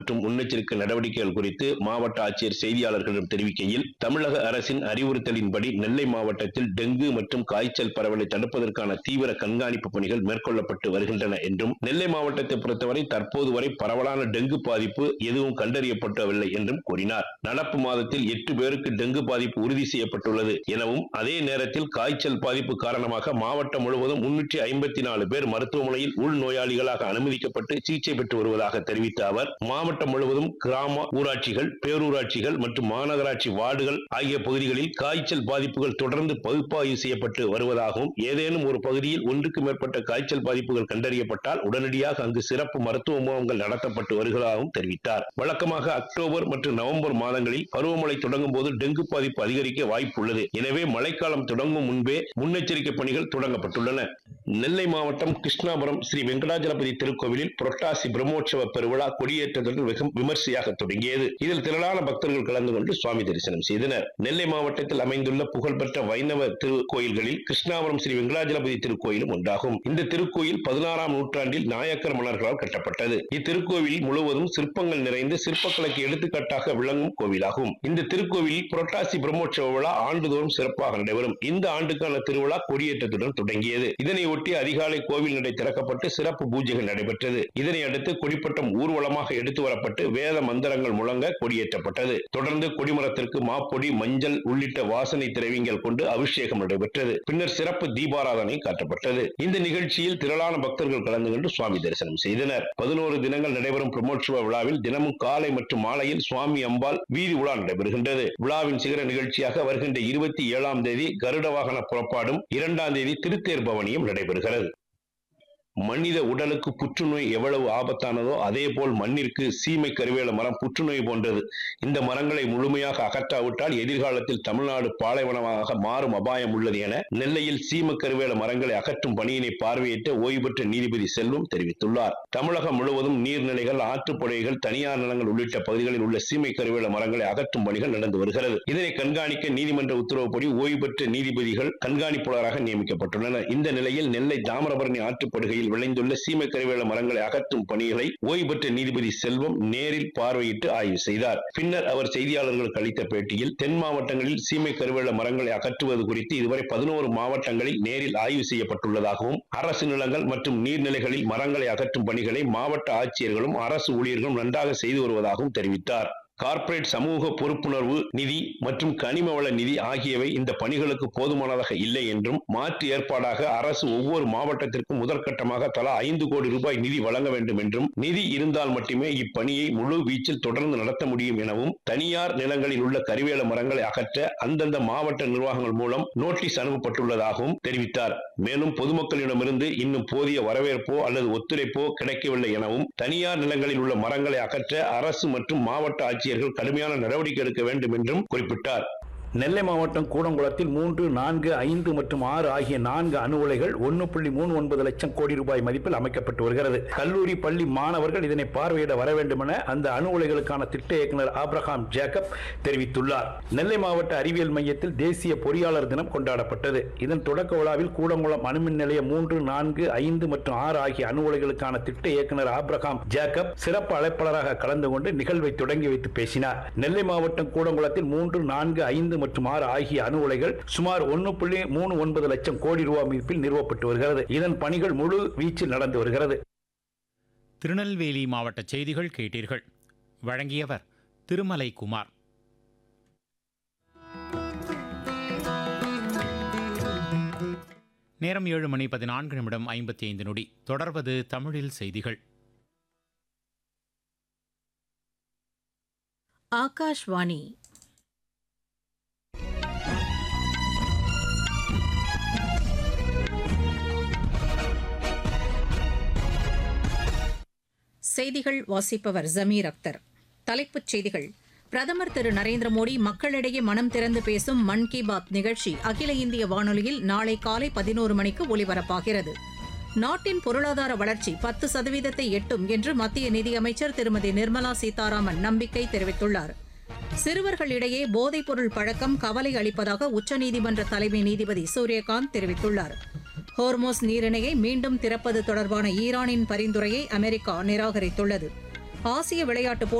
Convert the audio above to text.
மற்றும் முன்னெச்சரிக்கை நடவடிக்கைகள் குறித்து மாவட்ட ஆட்சியர் செய்தியாளர்களிடம் தெரிவிக்கையில் தமிழக அரசின் அறிவுறுத்தலின்படி நெல்லை மாவட்டத்தில் டெங்கு மற்றும் காய்ச்சல் பரவலை தடுப்பதற்கான தீவிர கண்காணிப்பு பணிகள் மேற்கொள்ளப்பட்டு வருகின்றன என்றும் நெல்லை மாவட்டத்தை பொறுத்தவரை தற்போது வரை பரவலான டெங்கு பாதிப்பு எதுவும் கண்டறியப்படவில்லை என்றும் கூறினார் நடப்பு மாதத்தில் எட்டு பேருக்கு டெங்கு பாதிப்பு உறுதி செய்யப்பட்டுள்ளது எனவும் அதே நேரத்தில் காய்ச்சல் பாதிப்பு காரணமாக மாவட்டம் முழுவதும் முன்னூற்றி ஐம்பத்தி நாலு பேர் மருத்துவமனையில் உள்நோயாளிகளாக அனுமதிக்கப்பட்டு சிகிச்சை பெற்று வருவதாக தெரிவித்த அவர் மாவட்டம் முழுவதும் கிராம ஊராட்சிகள் பேரூராட்சிகள் மற்றும் மாநகராட்சி வார்டுகள் ஆகிய பகுதிகளில் காய்ச்சல் பாதிப்புகள் தொடர்ந்து பகுப்பாய்வு செய்யப்பட்டு வருவதாகவும் ஏதேனும் ஒரு பகுதியில் ஒன்றுக்கு மேற்பட்ட காய்ச்சல் பாதிப்புகள் கண்டறியப்பட்டால் உடனடியாக அங்கு சிறப்பு மருத்துவ முகாம்கள் நடத்தப்பட்டு வருவதாகவும் தெரிவித்தார் வழக்கமாக அக்டோபர் மற்றும் நவம்பர் மாதங்களில் பருவமழை தொடங்கும் போது டெங்கு பாதிப்பு அதிகரிக்க வாய்ப்பு உள்ளது எனவே மழைக்காலம் தொடங்கும் முன்பே முன்னெச்சரிக்கை பணிகள் தொடங்கப்பட்டுள்ளன நெல்லை மாவட்டம் கிருஷ்ணாபுரம் ஸ்ரீ வெங்கடாஜலபதி திருக்கோவிலில் புரட்டாசி பிரம்மோற்சவ பெருவிழா கொடியேற்றத்துடன் வெகு விமர்சையாக தொடங்கியது இதில் திரளான பக்தர்கள் கலந்து கொண்டு சுவாமி தரிசனம் செய்தனர் நெல்லை மாவட்டத்தில் அமைந்துள்ள புகழ்பெற்ற வைணவ திருக்கோயில்களில் கிருஷ்ணாபுரம் ஸ்ரீ வெங்கடாஜலபதி திருக்கோயிலும் ஒன்றாகும் இந்த திருக்கோயில் பதினாறாம் நூற்றாண்டில் நாயக்கர் மன்னர்களால் கட்டப்பட்டது இத்திருக்கோவில் முழுவதும் சிற்பங்கள் நிறைந்து சிற்பக்கலைக்கு எடுத்துக்காட்டாக விளங்கும் கோவிலாகும் இந்த திருக்கோவிலில் புரட்டாசி பிரம்மோற்சவ விழா ஆண்டுதோறும் சிறப்பாக நடைபெறும் இந்த ஆண்டுக்கான திருவிழா கொடியேற்றத்துடன் தொடங்கியது இதனை ஒட்டி அதிகாலை கோவில் நடை திறக்கப்பட்டு சிறப்பு பூஜைகள் நடைபெற்றது இதனை அடுத்து கொடிப்பட்டம் ஊர்வலமாக எடுத்து வரப்பட்டு வேத மந்திரங்கள் முழங்க கொடியேற்றப்பட்டது தொடர்ந்து கொடிமரத்திற்கு மாப்பொடி மஞ்சள் உள்ளிட்ட வாசனை திரவியங்கள் கொண்டு அபிஷேகம் நடைபெற்றது பின்னர் சிறப்பு தீபாராதனை காட்டப்பட்டது இந்த நிகழ்ச்சியில் திரளான பக்தர்கள் கலந்து கொண்டு சுவாமி தரிசனம் செய்தனர் பதினோரு தினங்கள் நடைபெறும் பிரம்மோற்சவ விழாவில் தினமும் காலை மற்றும் மாலையில் சுவாமி அம்பாள் வீதி உலா நடைபெறுகின்றது விழாவின் சிகர நிகழ்ச்சியாக வருகின்ற இருபத்தி ஏழாம் தேதி கருட வாகன புறப்பாடும் இரண்டாம் தேதி திருத்தேர் பவனியும் நடைபெறுகிறது மனித உடலுக்கு புற்றுநோய் எவ்வளவு ஆபத்தானதோ அதே போல் மண்ணிற்கு சீமை கருவேல மரம் புற்றுநோய் போன்றது இந்த மரங்களை முழுமையாக அகற்றாவிட்டால் எதிர்காலத்தில் தமிழ்நாடு பாலைவனமாக மாறும் அபாயம் உள்ளது என நெல்லையில் சீம கருவேல மரங்களை அகற்றும் பணியினை பார்வையிட்ட ஓய்வு பெற்ற நீதிபதி செல்வம் தெரிவித்துள்ளார் தமிழகம் முழுவதும் நீர்நிலைகள் ஆற்றுப்படுகைகள் தனியார் நிலங்கள் உள்ளிட்ட பகுதிகளில் உள்ள சீமை கருவேல மரங்களை அகற்றும் பணிகள் நடந்து வருகிறது இதனை கண்காணிக்க நீதிமன்ற உத்தரவுப்படி ஓய்வு பெற்ற நீதிபதிகள் கண்காணிப்பாளராக நியமிக்கப்பட்டுள்ளனர் இந்த நிலையில் நெல்லை தாமிரபரணி ஆற்றுப்படுகையில் பகுதியில் விளைந்துள்ள சீமை கருவேல மரங்களை அகற்றும் பணிகளை ஓய்வு பெற்ற நீதிபதி செல்வம் நேரில் பார்வையிட்டு ஆய்வு செய்தார் பின்னர் அவர் செய்தியாளர்களுக்கு அளித்த பேட்டியில் தென் மாவட்டங்களில் சீமை கருவேல மரங்களை அகற்றுவது குறித்து இதுவரை பதினோரு மாவட்டங்களில் நேரில் ஆய்வு செய்யப்பட்டுள்ளதாகவும் அரசு நிலங்கள் மற்றும் நீர்நிலைகளில் மரங்களை அகற்றும் பணிகளை மாவட்ட ஆட்சியர்களும் அரசு ஊழியர்களும் நன்றாக செய்து வருவதாகவும் தெரிவித்தார் கார்ப்பரேட் சமூக பொறுப்புணர்வு நிதி மற்றும் கனிம வள நிதி ஆகியவை இந்த பணிகளுக்கு போதுமானதாக இல்லை என்றும் மாற்று ஏற்பாடாக அரசு ஒவ்வொரு மாவட்டத்திற்கும் முதற்கட்டமாக தலா ஐந்து கோடி ரூபாய் நிதி வழங்க வேண்டும் என்றும் நிதி இருந்தால் மட்டுமே இப்பணியை முழு வீச்சில் தொடர்ந்து நடத்த முடியும் எனவும் தனியார் நிலங்களில் உள்ள கருவேல மரங்களை அகற்ற அந்தந்த மாவட்ட நிர்வாகங்கள் மூலம் நோட்டீஸ் அனுப்பப்பட்டுள்ளதாகவும் தெரிவித்தார் மேலும் பொதுமக்களிடமிருந்து இன்னும் போதிய வரவேற்போ அல்லது ஒத்துழைப்போ கிடைக்கவில்லை எனவும் தனியார் நிலங்களில் உள்ள மரங்களை அகற்ற அரசு மற்றும் மாவட்ட ஆட்சியர் ஆட்சியர்கள் கடுமையான நடவடிக்கை எடுக்க வேண்டும் என்றும் குறிப்பிட்டார் நெல்லை மாவட்டம் கூடங்குளத்தில் மூன்று நான்கு ஐந்து மற்றும் ஆறு ஆகிய நான்கு அணு உலைகள் ஒன்று புள்ளி மூணு ஒன்பது லட்சம் கோடி ரூபாய் மதிப்பில் அமைக்கப்பட்டு வருகிறது கல்லூரி பள்ளி மாணவர்கள் இதனை பார்வையிட வர வேண்டும் என அந்த அணு உலைகளுக்கான திட்ட இயக்குநர் ஆப்ரஹாம் ஜேக்கப் தெரிவித்துள்ளார் நெல்லை மாவட்ட அறிவியல் மையத்தில் தேசிய பொறியாளர் தினம் கொண்டாடப்பட்டது இதன் தொடக்க விழாவில் கூடங்குளம் அணுமின் நிலைய மூன்று நான்கு ஐந்து மற்றும் ஆறு ஆகிய அணு உலைகளுக்கான திட்ட இயக்குநர் ஆப்ரஹாம் ஜேக்கப் சிறப்பு அழைப்பாளராக கலந்து கொண்டு நிகழ்வை தொடங்கி வைத்து பேசினார் நெல்லை மாவட்டம் கூடங்குளத்தில் மூன்று நான்கு ஐந்து மற்றும் ஆறு ஆகிய அணு உலைகள் சுமார் ஒன்று புள்ளி மூணு ஒன்பது லட்சம் கோடி ரூபாய் மதிப்பில் நிறுவப்பட்டு வருகிறது இதன் பணிகள் முழு வீச்சில் நடந்து வருகிறது திருநெல்வேலி மாவட்ட செய்திகள் கேட்டீர்கள் வழங்கியவர் திருமலை குமார் நேரம் ஏழு மணி பதினான்கு நிமிடம் ஐம்பத்தி ஐந்து நொடி தொடர்வது தமிழில் செய்திகள் ஆகாஷ்வாணி செய்திகள் வாசிப்பவர் ஜமீர் அக்தர் தலைப்புச் செய்திகள் பிரதமர் திரு நரேந்திர மோடி மக்களிடையே மனம் திறந்து பேசும் மன் கி பாத் நிகழ்ச்சி அகில இந்திய வானொலியில் நாளை காலை பதினோரு மணிக்கு ஒலிபரப்பாகிறது நாட்டின் பொருளாதார வளர்ச்சி பத்து சதவீதத்தை எட்டும் என்று மத்திய நிதியமைச்சர் திருமதி நிர்மலா சீதாராமன் நம்பிக்கை தெரிவித்துள்ளார் சிறுவர்களிடையே போதைப்பொருள் பழக்கம் கவலை அளிப்பதாக உச்சநீதிமன்ற தலைமை நீதிபதி சூரியகாந்த் தெரிவித்துள்ளார் ஹோர்மோஸ் நீரிணையை மீண்டும் திறப்பது தொடர்பான ஈரானின் பரிந்துரையை அமெரிக்கா நிராகரித்துள்ளது ஆசிய விளையாட்டுப்